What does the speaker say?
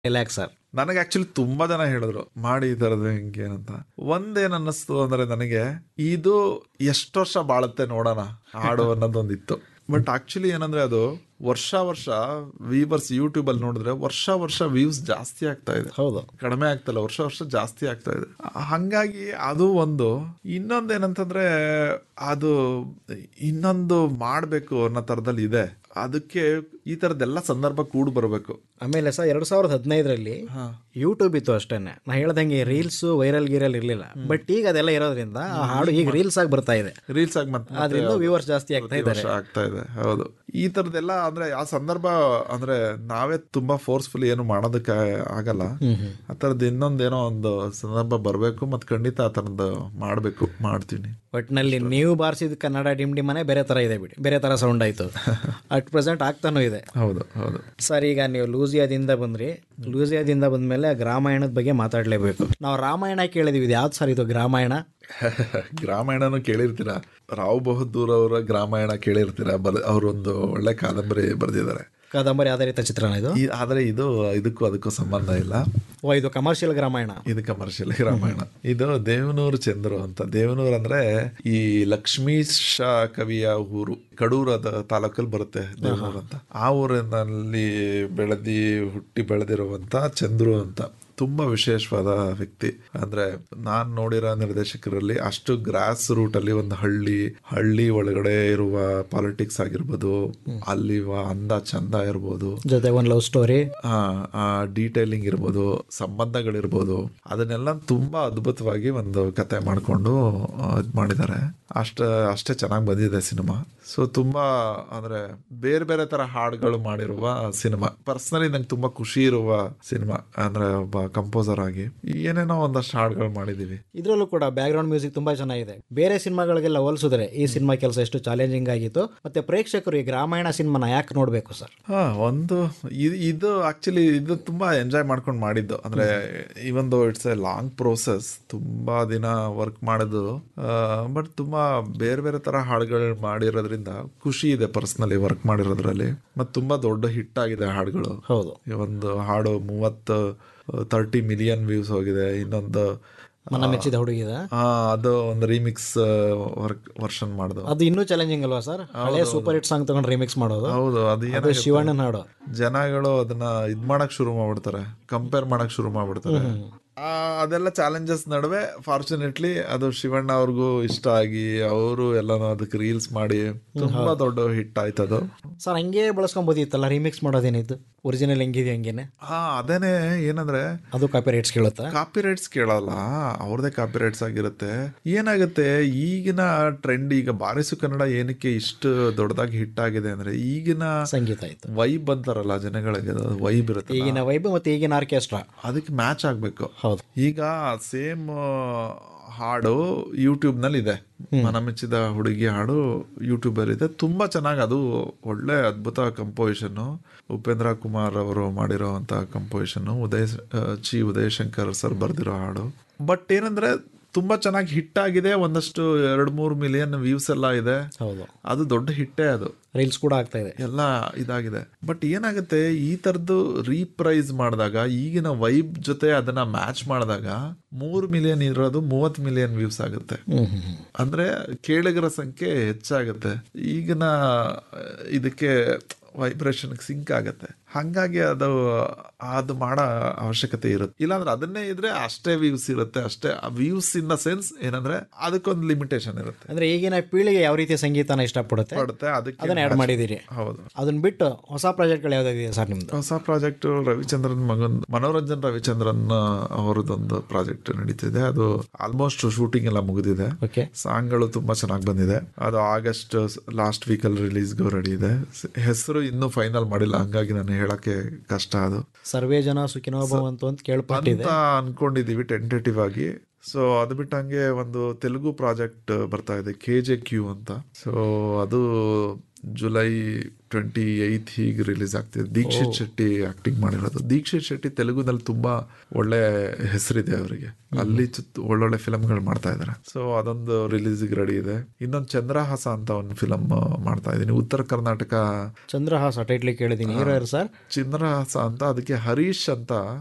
Relax sir ನನಗೆ actually ತುಂಬಾ ಜನ ಹೇಳಿದ್ರು ಮಾಡಿ ಈ ತರದ್ ಹೆಂಗೆ ಅಂತ ಒಂದೇನ್ ಅನ್ನಿಸ್ತು ಅಂದ್ರೆ ನನಗೆ ಇದು ಎಷ್ಟು ವರ್ಷ ಬಾಳುತ್ತೆ ನೋಡೋಣ ಹಾಡು ಅನ್ನೋದೊಂದಿತ್ತು ಬಟ್ ಆಕ್ಚುಲಿ ಏನಂದ್ರೆ ಅದು ವರ್ಷ ವರ್ಷ ವೀವರ್ಸ್ ಯೂಟ್ಯೂಬ್ ಅಲ್ಲಿ ನೋಡಿದ್ರೆ ವರ್ಷ ವರ್ಷ ವ್ಯೂಸ್ ಜಾಸ್ತಿ ಆಗ್ತಾ ಇದೆ ಹೌದು ಕಡಿಮೆ ಆಗ್ತಲ್ಲ ವರ್ಷ ವರ್ಷ ಜಾಸ್ತಿ ಆಗ್ತಾ ಇದೆ ಹಂಗಾಗಿ ಅದು ಒಂದು ಇನ್ನೊಂದೇನಂತಂದ್ರೆ ಅದು ಇನ್ನೊಂದು ಮಾಡ್ಬೇಕು ಅನ್ನೋ ತರದಲ್ಲಿ ಇದೆ ಅದಕ್ಕೆ ಈ ತರದೆಲ್ಲ ಸಂದರ್ಭ ಕೂಡ ಬರಬೇಕು ಆಮೇಲೆ ಸರ್ ಎರಡ್ ಸಾವಿರದ ಹದಿನೈದರಲ್ಲಿ ಯೂಟ್ಯೂಬ್ ಇತ್ತು ಅಷ್ಟೇನೆ ನಾ ಹೇಳ್ದಂಗೆ ರೀಲ್ಸ್ ವೈರಲ್ ಗೀರಲ್ ಇರಲಿಲ್ಲ ಬಟ್ ಈಗ ಅದೆಲ್ಲ ಇರೋದ್ರಿಂದ ಆ ಹಾಡು ಈಗ ರೀಲ್ಸ್ ಆಗಿ ಬರ್ತಾ ಇದೆ ರೀಲ್ಸ್ ಆಗಿ ಮತ್ತೆ ಆದ್ರಿಂದ ವ್ಯೂವರ್ಸ್ ಜಾಸ್ತಿ ಆಗ್ತಾ ಪ್ರತಿ ಇದ್ದಾರೆ ವರ್ಷ ಆಗ್ತಾ ಇದೆ ಹೌದು ಈ ತರದೆಲ್ಲ ಅಂದ್ರೆ ಆ ಸಂದರ್ಭ ಅಂದ್ರೆ ನಾವೇ ತುಂಬಾ ಫೋರ್ಸ್ಫುಲ್ ಏನು ಮಾಡೋದಕ್ಕೆ ಆಗಲ್ಲ ಆ ತರದ್ ಇನ್ನೊಂದೇನೋ ಒಂದು ಸಂದರ್ಭ ಬರ್ಬೇಕು ಮತ್ ಖಂಡಿತ ಆ ತರದ್ದು ಮಾಡ್ಬೇಕು ಮಾಡ್ತೀನಿ ಒಟ್ನಲ್ಲಿ ನೀವು ಬಾರಿಸಿದ ಕನ್ನಡ ಡಿಮ್ ಡಿಮನೆ ಬೇರೆ ತರ ಇದೆ ಬಿಡಿ ಬೇರೆ ತರ ಸೌಂಡ್ ಆಯ್ತು ಅಟ್ ಪ್ರೆಸೆಂಟ್ ಆಗ್ತಾನೂ ಇದೆ ಹೌದು ಹೌದು ಸರ್ ಈಗ ನೀವು ಲೂಸಿಯಾದಿಂದ ಬಂದ್ರಿ ಲೂಸಿಯಾದಿಂದ ಬಂದ್ಮೇಲೆ ಗ್ರಾಮಾಯಣದ ಬಗ್ಗೆ ಮಾತಾಡ್ಲೇಬೇಕು ನಾವು ರಾಮಾಯಣ ಕೇಳಿದೀವಿ ಇದು ಯಾವ್ದು ಸರ್ ಇದು ಗ್ರಾಮಾಯಣ ಗ್ರಾಮಾಯಣನು ಕೇಳಿರ್ತೀರಾ ರಾವ್ ಬಹದ್ದೂರ್ ಅವರ ಗ್ರಾಮಾಯಣ ಕೇಳಿರ್ತೀರಾ ಬರ್ ಅವರೊಂದು ಒಳ್ಳೆ ಕಾದಂಬರಿ ಬರೆದಿದ್ದಾರೆ ಕಾದಂಬರಿ ಆಧಾರಿತ ಚಿತ್ರಣ ಇದು ಈ ಆದ್ರೆ ಇದು ಇದಕ್ಕೂ ಅದಕ್ಕೂ ಸಂಬಂಧ ಇಲ್ಲ ಓ ಇದು ಕಮರ್ಷಿಯಲ್ ಗ್ರಾಮಾಯಣ ಇದು ಕಮರ್ಷಿಯಲ್ ರಾಮಾಯಣ ಇದು ದೇವನೂರು ಚಂದ್ರು ಅಂತ ದೇವನೂರು ಅಂದ್ರೆ ಈ ಲಕ್ಷ್ಮೀಶ ಕವಿಯ ಊರು ಕಡೂರದ ತಾಲೂಕಲ್ಲಿ ಬರುತ್ತೆ ದೇವನೂರು ಅಂತ ಆ ಊರಿನಲ್ಲಿ ಬೆಳೆದಿ ಹುಟ್ಟಿ ಬೆಳೆದಿರುವಂತ ಚಂದ್ರು ಅಂತ ತುಂಬಾ ವಿಶೇಷವಾದ ವ್ಯಕ್ತಿ ಅಂದ್ರೆ ನಾನ್ ನೋಡಿರೋ ನಿರ್ದೇಶಕರಲ್ಲಿ ಅಷ್ಟು ಗ್ರಾಸ್ ರೂಟ್ ಅಲ್ಲಿ ಒಂದು ಹಳ್ಳಿ ಹಳ್ಳಿ ಒಳಗಡೆ ಇರುವ ಪಾಲಿಟಿಕ್ಸ್ ಆಗಿರ್ಬೋದು ಅಲ್ಲಿ ಅಂದ ಚಂದ ಇರ್ಬೋದು ಜೊತೆ ಒಂದು ಲವ್ ಸ್ಟೋರಿ ಆ ಡೀಟೇಲಿಂಗ್ ಇರ್ಬೋದು ಸಂಬಂಧಗಳಿರ್ಬೋದು ಅದನ್ನೆಲ್ಲ ತುಂಬಾ ಅದ್ಭುತವಾಗಿ ಒಂದು ಕತೆ ಮಾಡಿಕೊಂಡು ಇದು ಮಾಡಿದ್ದಾರೆ ಅಷ್ಟ ಅಷ್ಟೇ ಚೆನ್ನಾಗಿ ಬಂದಿದೆ ಸಿನಿಮಾ ಸೊ ತುಂಬಾ ಅಂದ್ರೆ ಬೇರೆ ಬೇರೆ ತರ ಹಾಡುಗಳು ಮಾಡಿರುವ ಸಿನಿಮಾ ಪರ್ಸನಲಿ ನಂಗೆ ತುಂಬಾ ಖುಷಿ ಇರುವ ಸಿನಿಮಾ ಅಂದ್ರೆ ಒಬ್ಬ ಕಂಪೋಸರ್ ಆಗಿ ಏನೇನೋ ಒಂದಷ್ಟು ಹಾಡುಗಳು ಮಾಡಿದೀವಿ ಇದರಲ್ಲೂ ಕೂಡ ಬ್ಯಾಕ್ ಗ್ರೌಂಡ್ ಮ್ಯೂಸಿಕ್ ತುಂಬಾ ಚೆನ್ನಾಗಿದೆ ಬೇರೆ ಸಿನಿಮಾಗಳಿಗೆಲ್ಲ ಹೋಲಿಸಿದ್ರೆ ಈ ಸಿನಿಮಾ ಕೆಲಸ ಎಷ್ಟು ಚಾಲೆಂಜಿಂಗ್ ಆಗಿತ್ತು ಮತ್ತೆ ಪ್ರೇಕ್ಷಕರು ಈ ಗ್ರಾಮಾಯಣ ಸಿನಿಮಾನ ಯಾಕೆ ನೋಡ್ಬೇಕು ಸರ್ ಹಾ ಒಂದು ಇದು ಇದು ಆಕ್ಚುಲಿ ಇದು ತುಂಬಾ ಎಂಜಾಯ್ ಮಾಡ್ಕೊಂಡು ಮಾಡಿದ್ದು ಅಂದ್ರೆ ಇವನ್ ದೋ ಇಟ್ಸ್ ಎ ಲಾಂಗ್ ಪ್ರೋಸೆಸ್ ತುಂಬಾ ದಿನ ವರ್ಕ್ ಮಾಡಿದ್ದು ಬಟ್ ತುಂಬಾ ಬೇರೆ ಬೇರೆ ತರ ಹಾಡುಗಳು ಮಾಡಿರೋದ್ರಿಂದ ಖುಷಿ ಇದೆ ಪರ್ಸ್ನಲಿ ವರ್ಕ್ ಮಾಡಿರೋದ್ರಲ್ಲಿ ಮತ್ತೆ ತುಂಬಾ ದೊಡ್ಡ ಹಿಟ್ ಆಗಿದೆ ಹಾಡುಗಳು ಹೌದು ಈ ಒಂದು ಹಾಡು ಮೂವತ್ತು ತರ್ಟಿ ಮಿಲಿಯನ್ ವ್ಯೂಸ್ ಹೋಗಿದೆ ಇನ್ನೊಂದು ಮನ ಮೆಚ್ಚಿದ ಹುಡುಗಿದ ಆ, ಅದು ಒಂದು ರೀಮಿಕ್ಸ್ ವರ್ಕ್ ವರ್ಷನ್ ಮಾಡ್ದು ಅದು ಇನ್ನೂ ಚಾಲೆಂಜಿಂಗ್ ಅಲ್ವಾ ಸರ್ ಹಳೆ ಸೂಪರ್ ಹಿಟ್ ಸಾಂಗ್ ತಗೊಂಡು ರಿಮಿಕ್ಸ್ ಮಾಡೋದು ಹೌದು ಅದು ಅದು ಏನಾಗುತ್ತೆ ಶಿವಣ್ಣನ ಹಾಡು ಜನಗಳು ಅದನ್ನ ಇದ್ ಮಾಡಕ್ ಶುರು ಮಾಡ್ಬಿಡ್ತಾರೆ ಕಂಪೇರ್ ಮಾಡಕ್ ಶುರು ಮಾಡ್ಬಿಡ್ತಾರೆ ಆ, ಅದೆಲ್ಲ ಚಾಲೆಂಜಸ್ ನಡುವೆ ಫಾರ್ಚುನೇಟ್ಲಿ ಅದು ಶಿವಣ್ಣ ಅವ್ರಿಗೂ ಇಷ್ಟ ಆಗಿ ಅವರು ಎಲ್ಲಾನು ಅದಕ್ಕೆ ರೀಲ್ಸ್ ಮಾಡಿ ತುಂಬಾ ದೊಡ್ಡ ಹಿಟ್ ಆಯ್ತು ಅದು ಸರ್ ಹಂಗೆ ಬಳಸ್ಕೊಂಬೋದಿತ್ತಲ್ಲ ರಿಮಿಕ್ಸ್ ಮಾಡೋದೇನಿತ್ತು ಒರಿಜಿನಲ್ ಹೆಂಗಿದೆ ಹಂಗೇನೆ ಹಾ ಅದೇನೆ ಏನಂದ್ರೆ ಅದು ಕಾಪಿ ರೈಟ್ಸ್ ಕೇಳುತ್ತಾ ಕಾಪಿ ರೈಟ್ಸ್ ಕೇಳಲ್ಲ ಅವ್ರದೇ ಕಾಪಿ ರೈಟ್ಸ್ ಆಗಿರುತ್ತೆ ಏನಾಗುತ್ತೆ ಈಗಿನ ಟ್ರೆಂಡ್ ಈಗ ಬಾರಿಸು ಕನ್ನಡ ಏನಕ್ಕೆ ಇಷ್ಟು ದೊಡ್ಡದಾಗಿ ಹಿಟ್ ಆಗಿದೆ ಅಂದ್ರೆ ಈಗಿನ ಸಂಗೀತ ಆಯ್ತು ವೈಬ್ ಅಂತಾರಲ್ಲ ಜನಗಳಿಗೆ ವೈಬ್ ಇರುತ್ತೆ ಈಗಿನ ವೈಬ್ ಮತ್ತೆ ಈಗಿನ ಆರ್ಕೆಸ್ಟ್ರಾ ಅದಕ್ಕೆ ಮ್ಯಾಚ್ ಆಗ್ಬೇಕು ಹೌದು ಈಗ ಸೇಮ್ ಹಾಡು ಯೂಟ್ಯೂಬ್ ನಲ್ಲಿ ಇದೆ ಮನಮೆಚ್ಚಿದ ಹುಡುಗಿ ಹಾಡು ಯೂಟ್ಯೂಬ್ ಅಲ್ಲಿ ಇದೆ ತುಂಬಾ ಚೆನ್ನಾಗಿ ಅದು ಒಳ್ಳೆ ಅದ್ಭುತ ಕಂಪೋಸಿಷನ್ ಉಪೇಂದ್ರ ಕುಮಾರ್ ಅವರು ಮಾಡಿರೋವಂತ ಕಂಪೋಸಿಷನ್ ಉದಯ್ ಆ, ಚಿ ಉದಯ್ ಶಂಕರ್ ಸರ್ ಬರ್ದಿರೋ ಹಾಡು ಬಟ್ ಏನಂದ್ರೆ ತುಂಬಾ ಚೆನ್ನಾಗಿ ಹಿಟ್ ಆಗಿದೆ ಒಂದಷ್ಟು ಎರಡ್ ಮೂರು ಮಿಲಿಯನ್ ವ್ಯೂಸ್ ಎಲ್ಲ ಇದೆ ಹೌದು ಅದು ದೊಡ್ಡ ಹಿಟ್ಟೇ ಅದು ರೀಲ್ಸ್ ಕೂಡ ಆಗ್ತಾ ಇದೆ ಎಲ್ಲ ಇದಾಗಿದೆ ಬಟ್ ಏನಾಗುತ್ತೆ ಈ ತರದ್ದು ರೀಪ್ರೈಸ್ ಮಾಡಿದಾಗ ಈಗಿನ ವೈಬ್ ಜೊತೆ ಅದನ್ನ ಮ್ಯಾಚ್ ಮಾಡಿದಾಗ ಮೂರು ಮಿಲಿಯನ್ ಇರೋದು ಮೂವತ್ ಮಿಲಿಯನ್ ವ್ಯೂಸ್ ಆಗುತ್ತೆ ಹ್ಮ್ ಹ್ಮ್ ಹ್ಮ್. ಅಂದ್ರೆ ಕೇಳಿಗರ ಸಂಖ್ಯೆ ಹೆಚ್ಚಾಗುತ್ತೆ ಈಗಿನ ಇದಕ್ಕೆ ವೈಬ್ರೇಷನ್ ಸಿಂಕ್ ಆಗುತ್ತೆ ಹಂಗಾಗಿ ಅದು ಅದು ಮಾಡೋ ಅವಶ್ಯಕತೆ ಇರುತ್ತೆ ಇಲ್ಲಾಂದ್ರೆ ಅದನ್ನೇ ಇದ್ರೆ ಅಷ್ಟೇ ವ್ಯೂಸ್ ಇರುತ್ತೆ ಅಷ್ಟೇ ವ್ಯೂಸ್ ಇನ್ ದ ಸೆನ್ಸ್ ಏನಂದ್ರೆ ಅದಕ್ಕೊಂದು ಲಿಮಿಟೇಷನ್ ಇರುತ್ತೆ ಅಂದ್ರೆ ಈಗಿನ ಪೀಳಿಗೆ ಯಾವ ರೀತಿ ಸಂಗೀತನ ಇಷ್ಟಪಡುತ್ತೆ ಪಡುತ್ತೆ ಅದಕ್ಕೆ ಅದನ್ನ ಆಡ್ ಮಾಡಿದ್ದೀರಿ ಹೌದು ಅದನ್ನ ಬಿಟ್ಟು ಹೊಸ ಪ್ರಾಜೆಕ್ಟ್ಗಳು ಯಾವ್ದಾಗಿದೆ ಸರ್ ನಿಮ್ದು ಹೊಸ ಪ್ರಾಜೆಕ್ಟ್ ರವಿಚಂದ್ರನ್ ಮಗನ್ ಮನೋರಂಜನ್ ರವಿಚಂದ್ರನ್ ಅವರದೊಂದು ಪ್ರಾಜೆಕ್ಟ್ ನಡೀತಿದೆ ಅದು ಆಲ್ಮೋಸ್ಟ್ ಶೂಟಿಂಗ್ ಎಲ್ಲ ಮುಗಿದಿದೆ ಓಕೆ ಸಾಂಗ್ಗಳು ತುಂಬಾ ಚೆನ್ನಾಗಿ ಬಂದಿದೆ ಅದು ಆಗಸ್ಟ್ ಲಾಸ್ಟ್ ವೀಕ್ ಅಲ್ಲಿ ರಿಲೀಸ್ಗೂ ರೆಡಿ ಇದೆ ಸ- ಹೆಸರು ಇನ್ನೂ ಫೈನಲ್ ಮಾಡಿಲ್ಲ ಹಂಗಾಗಿ ನಾನು ಹೇಳಕ್ಕೆ ಕಷ್ಟ ಅದು ಸರ್ವೇ ಜನ ಸುಖಿನೋ ಭವಂತು ಅಂತ ಕೇಳ್ಪಟ್ಟಿದೆ ಅಂತ ಅನ್ಕೊಂಡಿದೀವಿ ಟೆಂಟೇಟಿವ್ ಆಗಿ ಸೊ ಅದು ಬಿಟ್ಟಂಗೆ ಒಂದು ತೆಲುಗು ಪ್ರಾಜೆಕ್ಟ್ ಬರ್ತಾ ಇದೆ ಕೆ ಜೆ ಕ್ಯೂ ಅಂತ ಸೊ ಅದು ಜುಲೈ ಟ್ವೆಂಟಿ ಏಯ್ತ್ ಹೀಗೆ ರಿಲೀಸ್ ಆಗ್ತಿದೆ ದೀಕ್ಷಿತ್ ಶೆಟ್ಟಿ ಆಕ್ಟಿಂಗ್ ಮಾಡಿರೋದು ದೀಕ್ಷಿತ್ ಶೆಟ್ಟಿ ತೆಲುಗುನಲ್ಲಿ ತುಂಬಾ ಒಳ್ಳೆ ಹೆಸರಿದೆ ಅವರಿಗೆ ಅಲ್ಲಿ ಚುತ್- ಒಳ್ಳೊಳ್ಳೆ ಫಿಲಮ್ಗಳು ಮಾಡ್ತಾ ಇದ್ದಾರೆ ಸೊ ಅದೊಂದು ರಿಲೀಸ್ಗೆ ರೆಡಿ ಇದೆ ಇನ್ನೊಂದು ಚಂದ್ರಹಾಸ ಅಂತ ಒಂದು ಫಿಲಮ್ ಮಾಡ್ತಾ ಇದ್ದೀನಿ ಉತ್ತರ ಕರ್ನಾಟಕ ಚಂದ್ರಹಾಸ ಟೈಟ್ಲಿ ಕೇಳಿದ್ದೀನಿ ಹೀರೋ ಯಾರು ಸರ್ ಚಂದ್ರಹಾಸ ಅಂತ ಅದಕ್ಕೆ ಹರೀಶ್ ಅಂತ